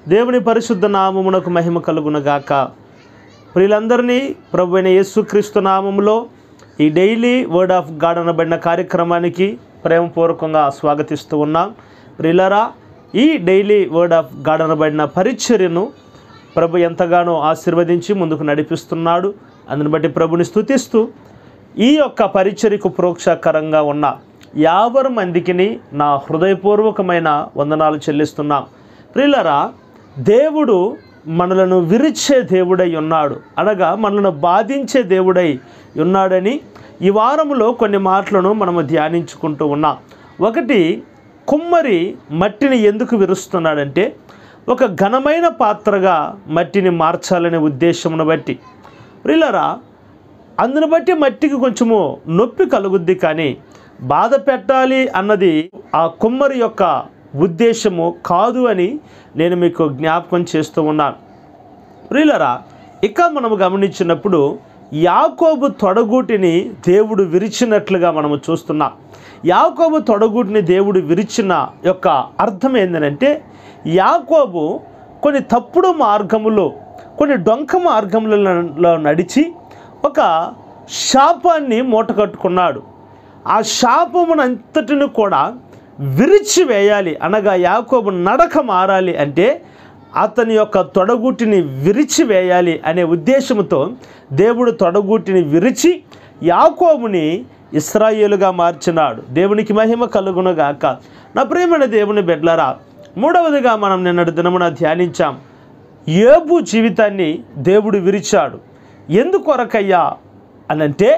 దేవుని పరిశుద్ధ నామమునకు మహిమ కలుగునగాక ప్రియులందరినీ ప్రభు అయిన యేసుక్రీస్తు నామములో ఈ డైలీ వర్డ్ ఆఫ్ గాడ్ అనబడిన కార్యక్రమానికి ప్రేమపూర్వకంగా స్వాగతిస్తూ ఉన్నాం ప్రియులరా ఈ డైలీ వర్డ్ ఆఫ్ గాడ్ అనబడిన పరిచర్యను ప్రభు ఎంతగానో ఆశీర్వదించి ముందుకు నడిపిస్తున్నాడు అందుని బట్టి ప్రభుని స్తుతిస్తూ ఈ యొక్క పరిచర్యకు ప్రోక్షకరంగా ఉన్న యాభై మందికిని నా హృదయపూర్వకమైన వందనాలు చెల్లిస్తున్నాం ప్రియులరా దేవుడు మనలను విరిచే దేవుడై ఉన్నాడు అనగా మనలను బాధించే దేవుడై ఉన్నాడని ఈ వారంలో కొన్ని మాటలను మనము ధ్యానించుకుంటూ ఉన్నాం ఒకటి కుమ్మరి మట్టిని ఎందుకు విరుస్తున్నాడంటే ఒక ఘనమైన పాత్రగా మట్టిని మార్చాలనే ఉద్దేశమును బట్టి ప్రియులరా అందును బట్టి మట్టికి కొంచెము నొప్పి కలుగుద్ది కానీ బాధ పెట్టాలి అన్నది ఆ కుమ్మరి యొక్క ఉద్దేశము కాదు అని నేను మీకు జ్ఞాపకం చేస్తూ ఉన్నాను ప్రియులరా ఇక మనము గమనించినప్పుడు యాకోబు తొడగూటిని దేవుడు విరిచినట్లుగా మనము చూస్తున్నాం యాకోబు తొడగూటిని దేవుడు విరిచిన యొక్క అర్థం ఏంటంటే యాకోబు కొన్ని తప్పుడు మార్గములో కొన్ని డొంక మార్గములలో నడిచి ఒక శాపాన్ని మూటకట్టుకున్నాడు ఆ శాపమునంతటిని కూడా విరిచి వేయాలి అనగా యాకోబు నడక మారాలి అంటే అతని యొక్క తొడగుటిని విరిచి వేయాలి అనే ఉద్దేశంతో దేవుడు తొడగుటిని విరిచి యాకోబుని ఇస్రాయేలుగా మార్చినాడు దేవునికి మహిమ కలుగునుగాక నా ప్రేమైన దేవుని బిడ్లరా మూడవదిగా మనం నిన్నటి దినమున ధ్యానించాం ఏబు జీవితాన్ని దేవుడు విరిచాడు ఎందుకొరకయ్యా అనంటే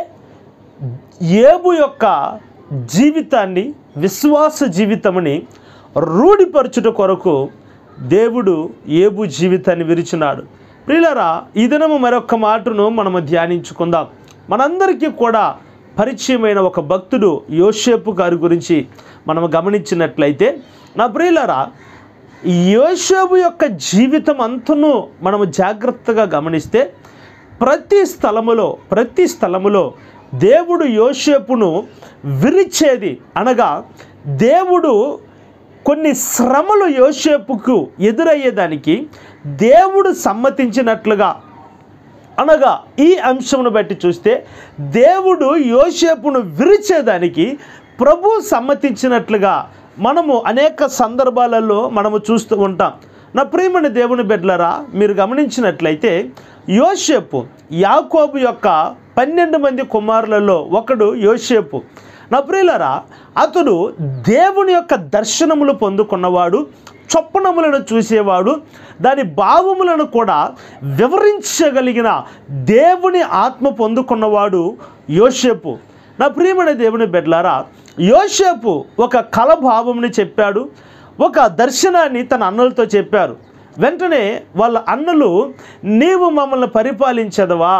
ఏబు యొక్క జీవితాన్ని విశ్వాస జీవితముని రూఢిపరచుట కొరకు దేవుడు ఏబు జీవితాన్ని విరిచినాడు ప్రియులరా ఈ దినము మరొక మాటను మనము ధ్యానించుకుందాం మనందరికీ కూడా పరిచయమైన ఒక భక్తుడు యోషేపు గారి గురించి మనం గమనించినట్లయితే నా ప్రియులరా యోషేపు యొక్క జీవితం అంతను మనము జాగ్రత్తగా గమనిస్తే ప్రతి స్థలములో ప్రతి స్థలములో దేవుడు యోషేపును విరిచేది అనగా దేవుడు కొన్ని శ్రమలు యోషేపుకు ఎదురయ్యేదానికి దేవుడు సమ్మతించినట్లుగా అనగా ఈ అంశమును బట్టి చూస్తే దేవుడు యోషేపును విరిచేదానికి ప్రభు సమ్మతించినట్లుగా మనము అనేక సందర్భాలలో మనము చూస్తూ ఉంటాం నా ప్రియమైన దేవుని బిడ్డలరా మీరు గమనించినట్లయితే యోషేపు యాకోబు యొక్క పన్నెండు మంది కుమారులలో ఒకడు యోషేపు నా ప్రియులరా అతడు దేవుని యొక్క దర్శనములు పొందుకున్నవాడు చొప్పనములను చూసేవాడు దాని భావములను కూడా వివరించగలిగిన దేవుని ఆత్మ పొందుకున్నవాడు యోషేపు నా ప్రియమైన దేవుని బిడ్డలారా యోషేపు ఒక కల భావముని చెప్పాడు ఒక దర్శనాన్ని తన అన్నలతో చెప్పారు వెంటనే వాళ్ళ అన్నలు నీవు మమ్మల్ని పరిపాలించదవా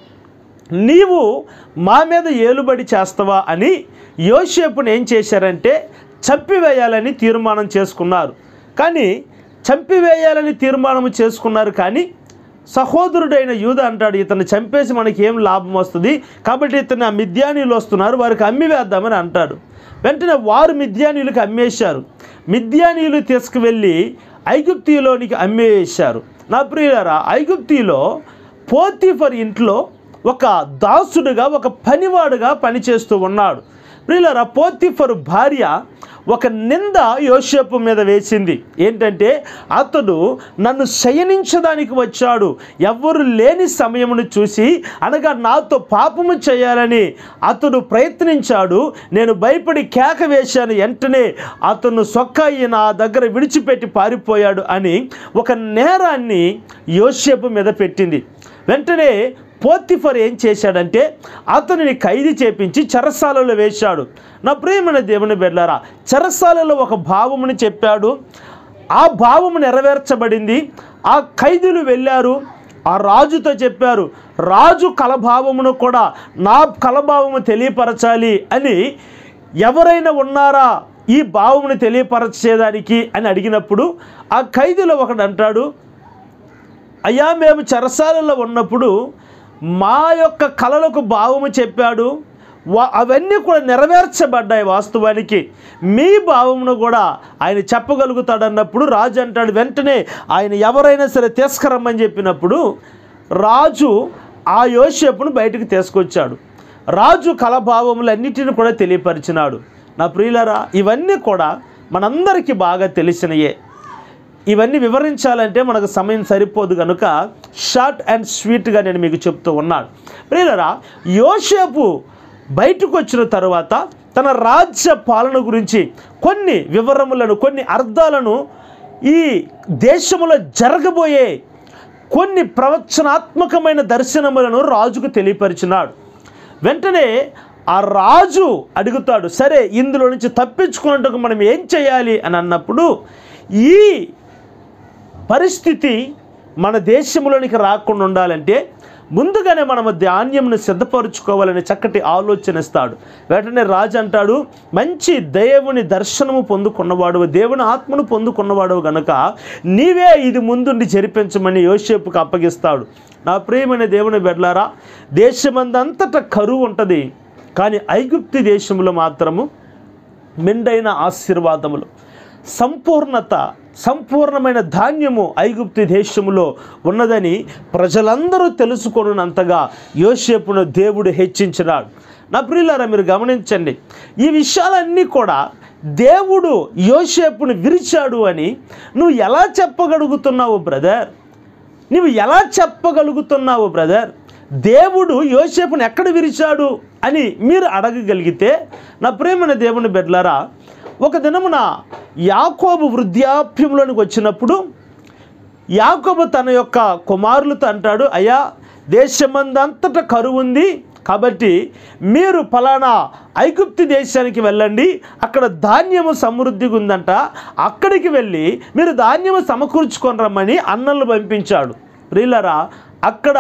నీవు మా మీద ఏలుబడి చేస్తావా అని యోషేపుని ఏం చేశారంటే చంపివేయాలని తీర్మానం చేసుకున్నారు కానీ చంపివేయాలని తీర్మానం చేసుకున్నారు కానీ సహోదరుడైన యూద అంటాడు ఇతను చంపేసి మనకి ఏం లాభం వస్తుంది కాబట్టి ఇతను ఆ మిద్యానీయులు వస్తున్నారు వారికి అమ్మి వేద్దామని అంటాడు వెంటనే వారు మిద్యానీయులకు అమ్మేశారు మిద్యానీయులు తీసుకువెళ్ళి ఐగుప్తిలోనికి అమ్మేశారు నా ప్రియులారా ఐగుప్తిలో పోతిఫర్ ఇంట్లో ఒక దాసుడుగా ఒక పనివాడుగా పనిచేస్తూ ఉన్నాడు ప్రియులరా పోతిఫరు భార్య ఒక నింద యోసేపు మీద వేసింది ఏంటంటే అతడు నన్ను శయనించడానికి వచ్చాడు ఎవ్వరు లేని సమయమును చూసి అనగా నాతో పాపము చేయాలని అతడు ప్రయత్నించాడు నేను భయపడి కేక వేశాను వెంటనే అతను సొక్కాయి నా దగ్గర విడిచిపెట్టి పారిపోయాడు అని ఒక నేరాన్ని యోసేపు మీద పెట్టింది వెంటనే పోతిఫర్ ఏం చేశాడంటే అతనిని ఖైదీ చేపించి చెరసాలలో వేశాడు నా ప్రియమైన దేవుని బిడ్డారా చెరసాలలో ఒక భావముని చెప్పాడు ఆ భావము నెరవేర్చబడింది ఆ ఖైదీలు వెళ్ళారు ఆ రాజుతో చెప్పారు రాజు కలభావమును కూడా నా కలభావము తెలియపరచాలి అని ఎవరైనా ఉన్నారా ఈ భావమును తెలియపరచేదానికి అని అడిగినప్పుడు ఆ ఖైదీలో ఒకడు అంటాడు అయ్యా మేము చెరసాలలో ఉన్నప్పుడు మా యొక్క కళలకు భావము చెప్పాడు వా అవన్నీ కూడా నెరవేర్చబడ్డాయి వాస్తవానికి మీ భావమును కూడా ఆయన చెప్పగలుగుతాడన్నప్పుడు రాజు అంటాడు వెంటనే ఆయన ఎవరైనా సరే తీసుకురమ్మని చెప్పినప్పుడు రాజు ఆ యోసేపును బయటకు తీసుకొచ్చాడు రాజు కలభావములన్నిటిని కూడా తెలియపరిచినాడు నా ప్రియులరా ఇవన్నీ కూడా మనందరికీ బాగా తెలిసినయే ఇవన్నీ వివరించాలంటే మనకు సమయం సరిపోదు కనుక షార్ట్ అండ్ స్వీట్గా నేను మీకు చెప్తూ ఉన్నాను ప్రియులరా యోసేపు బయటకు వచ్చిన తర్వాత తన రాజ్య పాలన గురించి కొన్ని వివరములను కొన్ని అర్థాలను ఈ దేశంలో జరగబోయే కొన్ని ప్రవచనాత్మకమైన దర్శనములను రాజుకు తెలియపరిచినాడు వెంటనే ఆ రాజు అడుగుతాడు సరే ఇందులో నుంచి తప్పించుకున్నట్టుకు మనం ఏం చేయాలి అని అన్నప్పుడు ఈ పరిస్థితి మన దేశంలోనికి రాకుండా ఉండాలంటే ముందుగానే మనము ధాన్యంను సిద్ధపరచుకోవాలని చక్కటి ఆలోచన ఇస్తాడు వెంటనే రాజు అంటాడు మంచి దేవుని దర్శనము పొందుకున్నవాడు దేవుని ఆత్మను పొందుకున్నవాడు గనుక నీవే ఇది ముందుండి జరిపించమని యోసేపుకు అప్పగిస్తాడు నా ప్రియమైన దేవుని బెడ్లారా దేశమందంతటా కరువు ఉంటుంది కానీ ఐగుప్తి దేశంలో మాత్రము మెండైన ఆశీర్వాదములు సంపూర్ణత సంపూర్ణమైన ధాన్యము ఐగుప్తి దేశములో ఉన్నదని ప్రజలందరూ తెలుసుకొనున్నంతగా యోసేపును దేవుడు హెచ్చించినాడు నా ప్రియులారా మీరు గమనించండి ఈ విషయాలన్నీ కూడా దేవుడు యోసేపును విరిచాడు అని నువ్వు ఎలా చెప్పగలుగుతున్నావు బ్రదర్ నువ్వు ఎలా చెప్పగలుగుతున్నావు బ్రదర్ దేవుడు యోసేపును ఎక్కడ విరిచాడు అని మీరు అడగగలిగితే నా ప్రేమైన దేవుని బిడ్డలారా ఒక దినమున యాకోబు వృద్ధాప్యంలోనికి వచ్చినప్పుడు యాకోబు తన యొక్క కుమారులతో అంటాడు అయ్యా దేశమందంతటా కరువు ఉంది కాబట్టి మీరు ఫలానా ఐగుప్తి దేశానికి వెళ్ళండి అక్కడ ధాన్యము సమృద్ధిగా ఉందంట అక్కడికి వెళ్ళి మీరు ధాన్యము సమకూర్చుకొని రమ్మని అన్నలు పంపించాడు ప్రియులరా అక్కడ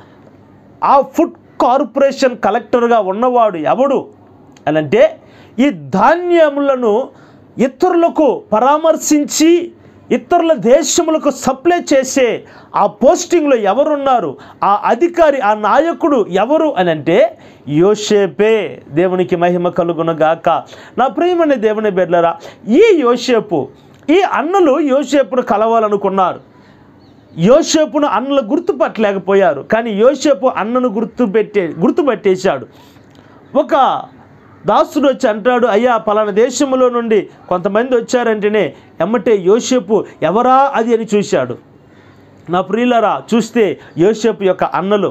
ఆ ఫుడ్ కార్పొరేషన్ కలెక్టర్గా ఉన్నవాడు ఎవడు అని అంటే ఈ ధాన్యములను ఇతరులకు పరామర్శించి ఇతరుల దేశములకు సప్లై చేసే ఆ పోస్టింగ్లో ఎవరున్నారు ఆ అధికారి ఆ నాయకుడు ఎవరు అని అంటే యోషేపే దేవునికి మహిమ కలుగునగాక నా ప్రియమైన దేవుని బిడ్డలారా ఈ యోషేపు ఈ అన్నలు యోషేపును కలవాలనుకున్నారు యోసేపును అన్నలు గుర్తుపట్టలేకపోయారు కానీ యోసేపు అన్నను గుర్తుపెట్టే గుర్తుపట్టేశాడు ఒక దాసుడు వచ్చి అంటాడు అయ్యా పలానా దేశంలో నుండి కొంతమంది వచ్చారంటేనే ఎమ్మటే యోసేపు ఎవరా అది అని చూశాడు నా ప్రియులరా చూస్తే యోసేపు యొక్క అన్నలు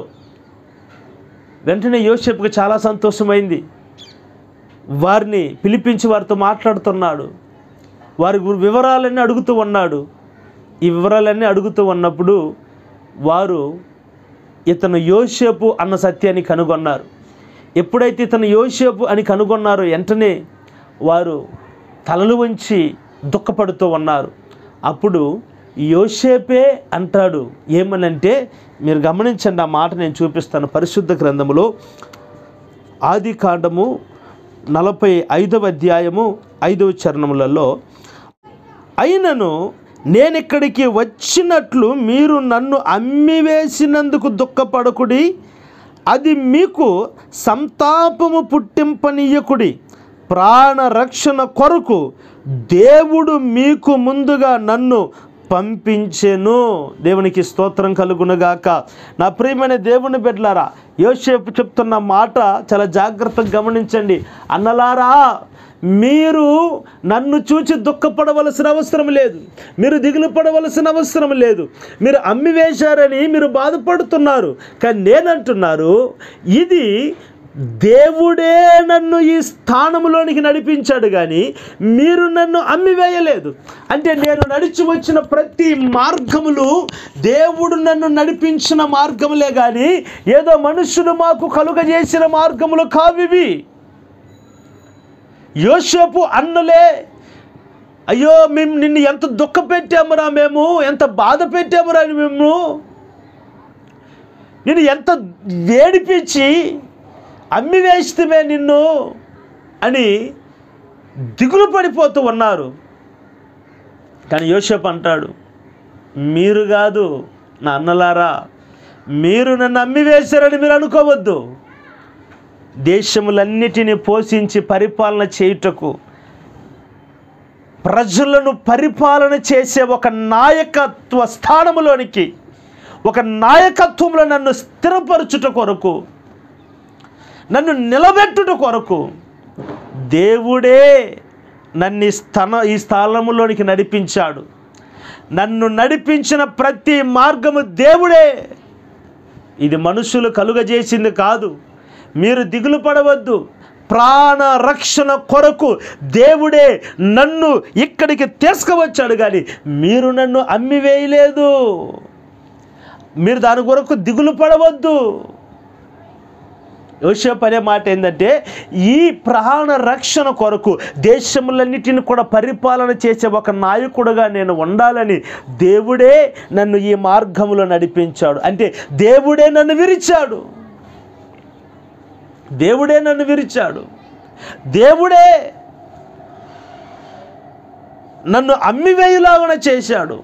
వెంటనే యోసేపుకి చాలా సంతోషమైంది వారిని పిలిపించి వారితో మాట్లాడుతున్నాడు వారి గు- వివరాలన్నీ అడుగుతూ ఉన్నాడు ఈ వివరాలన్నీ అడుగుతూ ఉన్నప్పుడు వారు ఇతను యోసేపు అన్న సత్యాన్ని కనుగొన్నారు ఎప్పుడైతే ఇతను యోసేపు అని కనుగొన్నారో వెంటనే వారు తలలు వంచి దుఃఖపడుతూ ఉన్నారు అప్పుడు యోసేపే అంటాడు ఏమనంటే మీరు గమనించండి ఆ మాట నేను చూపిస్తాను పరిశుద్ధ గ్రంథములో ఆది కాండము నలభై ఐదవ అధ్యాయము ఐదవ చరణములలో అయినను నేనిక్కడికి వచ్చినట్లు మీరు నన్ను అమ్మివేసినందుకు దుఃఖపడకుడి అది మీకు సంతాపము పుట్టింపనీయకుడి ప్రాణ రక్షణ కొరకు దేవుడు మీకు ముందుగా నన్ను పంపించెను దేవునికి స్తోత్రం కలుగునుగాక నా ప్రియమైన దేవుని బిడ్డలారా యోసేపు చెప్తున్న మాట చాలా జాగ్రత్తగా గమనించండి అన్నలారా మీరు నన్ను చూచి దుఃఖపడవలసిన అవసరం లేదు మీరు దిగులు పడవలసిన అవసరం లేదు మీరు అమ్మి వేశారని మీరు బాధపడుతున్నారు కానీ నేనంటున్నారు ఇది దేవుడే నన్ను ఈ స్థానంలోనికి నడిపించాడు కానీ మీరు నన్ను అమ్మివేయలేదు అంటే నేను నడిచి వచ్చిన ప్రతి మార్గములు దేవుడు నన్ను నడిపించిన మార్గములే కానీ ఏదో మనుషులు మాకు కలుగజేసిన మార్గములు కావివి యోసేపు అన్నలే అయ్యో మేము నిన్ను ఎంత దుఃఖ పెట్టామురా మేము ఎంత బాధ పెట్టామురా మేము నేను ఎంత వేడిపించి అమ్మి వేస్తమే నిన్ను అని దిగులు పడిపోతూ ఉన్నారు కానీ యోసేపు అంటాడు మీరు కాదు నా అన్నలారా మీరు నన్ను అమ్మి వేశారని మీరు అనుకోవద్దు దేశములన్నిటినీ పోషించి పరిపాలన చేయుటకు ప్రజలను పరిపాలన చేసే ఒక నాయకత్వ స్థానములోనికి ఒక నాయకత్వంలో నన్ను స్థిరపరచుట కొరకు నన్ను నిలబెట్టుట కొరకు దేవుడే నన్ను ఈ స్థన ఈ స్థలములోనికి నడిపించాడు నన్ను నడిపించిన ప్రతి మార్గము దేవుడే ఇది మనుషులు కలుగజేసింది కాదు మీరు దిగులు పడవద్దు ప్రాణ రక్షణ కొరకు దేవుడే నన్ను ఇక్కడికి తీసుకువచ్చాడు కానీ మీరు నన్ను అమ్మివేయలేదు మీరు దాని కొరకు దిగులు పడవద్దు యోసేపు అనే మాట ఏంటంటే ఈ ప్రాణ రక్షణ కొరకు దేశములన్నిటిని కూడా పరిపాలన చేసే ఒక నాయకుడుగా నేను ఉండాలని దేవుడే నన్ను ఈ మార్గంలో నడిపించాడు అంటే దేవుడే నన్ను విరిచాడు దేవుడే నన్ను విరిచాడు దేవుడే నన్ను అమ్మివేయులాగా చేశాడు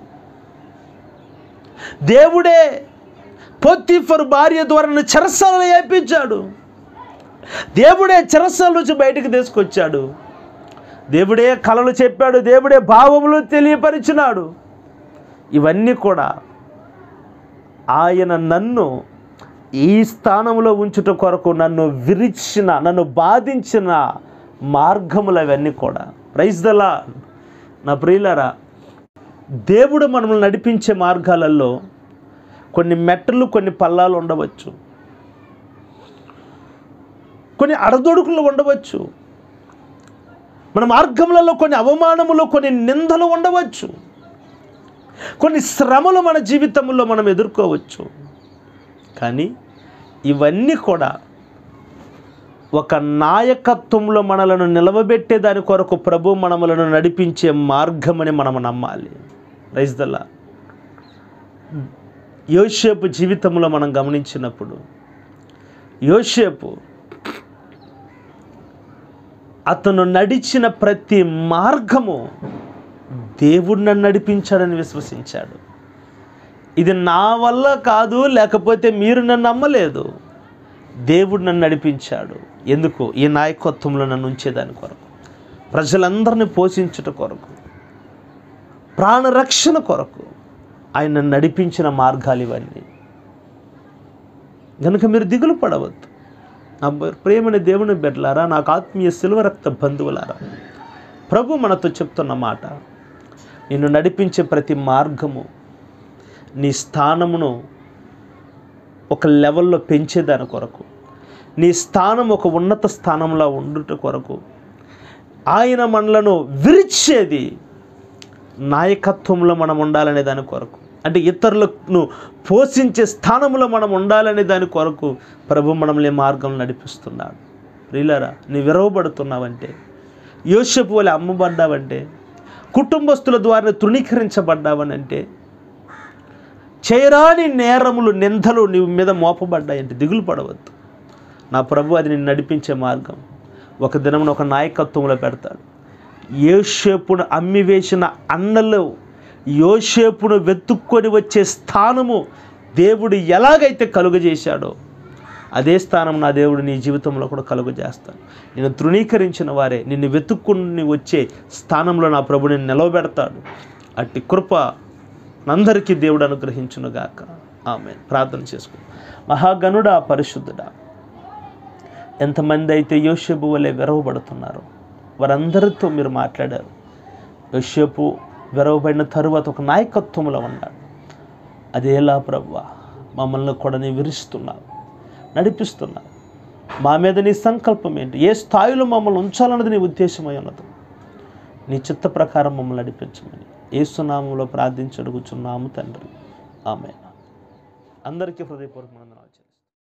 దేవుడే పొత్తిఫర్ భార్య ద్వారా నన్ను చెరసాలను వేయించాడు దేవుడే చెరసాల నుంచి బయటికి తీసుకొచ్చాడు దేవుడే కళలు చెప్పాడు దేవుడే భావములు తెలియపరిచినాడు ఇవన్నీ కూడా ఆయన నన్ను ఈ స్థానంలో ఉంచుట కొరకు నన్ను విరిచిన నన్ను బాధించిన మార్గములు అవన్నీ కూడా ప్రైజ్ దలా నా ప్రియులరా దేవుడు మనల్ని నడిపించే మార్గాలలో కొన్ని మెట్టలు కొన్ని పల్లాలు ఉండవచ్చు కొన్ని అడదొడుకులు ఉండవచ్చు మన మార్గములలో కొన్ని అవమానములు కొన్ని నిందలు ఉండవచ్చు కొన్ని శ్రమలు మన జీవితంలో మనం ఎదుర్కోవచ్చు కానీ ఇవన్నీ కూడా ఒక నాయకత్వంలో మనలను నిలవబెట్టే దాని కొరకు ప్రభు మనములను నడిపించే మార్గమని మనం నమ్మాలి రైజ్దల్లా యోషేపు జీవితంలో మనం గమనించినప్పుడు యోషేపు అతను నడిచిన ప్రతి మార్గము దేవుడు నన్ను నడిపించాడని విశ్వసించాడు ఇది నా వల్ల కాదు లేకపోతే మీరు నన్ను నమ్మలేదు దేవుడు నన్ను నడిపించాడు ఎందుకు ఈ నాయకత్వంలో నన్ను ఉంచేదాని కొరకు ప్రజలందరినీ పోషించుట కొరకు ప్రాణరక్షణ కొరకు ఆయన నన్ను నడిపించిన మార్గాలు ఇవన్నీ కనుక మీరు దిగులు పడవద్దు నా ప్రేమని దేవుని బిడ్డలారా నాకు ఆత్మీయ సిల్వ రక్త బంధువులారా ప్రభు మనతో చెప్తున్న మాట నిన్ను నడిపించే ప్రతి మార్గము నీ స్థానమును ఒక లెవెల్లో పెంచేదాని కొరకు నీ స్థానం ఒక ఉన్నత స్థానంలో ఉండుట కొరకు ఆయన మనలను విరిచేది నాయకత్వంలో మనం ఉండాలనే దాని కొరకు అంటే ఇతరులను పోషించే స్థానంలో మనం ఉండాలనే దాని కొరకు ప్రభు మనల్ని మార్గం నడిపిస్తున్నాడు ప్రియులరా నీ విరవబడుతున్నావంటే యోషపు వల్ల అమ్మబడ్డావంటే కుటుంబస్తుల ద్వారా తృణీకరించబడ్డావనంటే చేయరాని నేరములు నిందలు నీ మీద మోపబడ్డాయంటే దిగులు పడవద్దు నా ప్రభు అది నిన్ను నడిపించే మార్గం ఒక దినమున ఒక నాయకత్వంలో పెడతాడు యోషేపును అమ్మివేసిన అన్నలు యోషేపును వెతుక్కొని వచ్చే స్థానము దేవుడు ఎలాగైతే కలుగజేశాడో అదే స్థానం నా దేవుడు నీ జీవితంలో కూడా కలుగజేస్తాను నేను తృణీకరించిన వారే నిన్ను వెతుక్కుని వచ్చే స్థానంలో నా ప్రభు నిన్ను నిలవబెడతాడు అట్టి కృప అందరికీ దేవుడు అనుగ్రహించునుగాక ఆమె ప్రార్థన చేసుకో మహాగణుడా పరిశుద్ధుడా ఎంతమంది అయితే యోషేపు వలె విరవబడుతున్నారో వారందరితో మీరు మాట్లాడారు యోషేపు విరవబడిన తరువాత ఒక నాయకత్వంలో ఉన్నాడు అదేలా ప్రవ్వా మమ్మల్ని కూడా నీ విరుస్తున్నావు నడిపిస్తున్నావు మా మీద నీ సంకల్పం ఏంటి ఏ స్థాయిలో మమ్మల్ని ఉంచాలన్నది నీ ఉద్దేశమై ఉన్నది నీ చిత్త ప్రకారం మమ్మల్ని నడిపించమని ఏసునామంలో ప్రార్థించడుగుచున్నాము తండ్రి ఆమె అందరికీ హృదయపూర్వక వందనాలు.